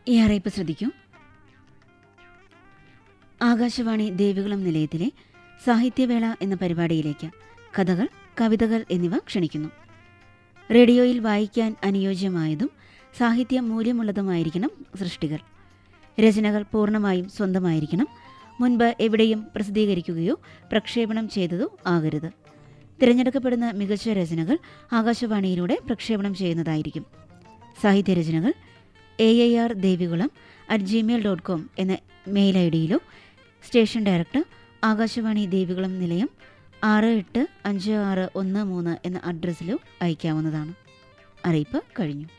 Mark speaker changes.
Speaker 1: ഈ അറിയിപ്പ് ശ്രദ്ധിക്കൂ ആകാശവാണി ദേവികുളം നിലയത്തിലെ സാഹിത്യവേള എന്ന പരിപാടിയിലേക്ക് കഥകൾ കവിതകൾ എന്നിവ ക്ഷണിക്കുന്നു റേഡിയോയിൽ വായിക്കാൻ അനുയോജ്യമായതും സാഹിത്യ മൂല്യമുള്ളതുമായിരിക്കണം സൃഷ്ടികൾ രചനകൾ പൂർണ്ണമായും സ്വന്തമായിരിക്കണം മുൻപ് എവിടെയും പ്രസിദ്ധീകരിക്കുകയോ പ്രക്ഷേപണം ചെയ്തതോ ആകരുത് തിരഞ്ഞെടുക്കപ്പെടുന്ന മികച്ച രചനകൾ ആകാശവാണിയിലൂടെ പ്രക്ഷേപണം ചെയ്യുന്നതായിരിക്കും സാഹിത്യരചനകൾ A I R Devikulam at Gmail dot com എന്ന മെയിൽ ഐ ഡിയിലോ സ്റ്റേഷൻ ഡയറക്ടർ ആകാശവാണി ദേവികുളം നിലയം ആറ് എട്ട് അഞ്ച് ആറ് ഒന്ന് മൂന്ന് എന്ന അഡ്രസ്സിലോ അയക്കാവുന്നതാണ് അറിയിപ്പ് കഴിഞ്ഞു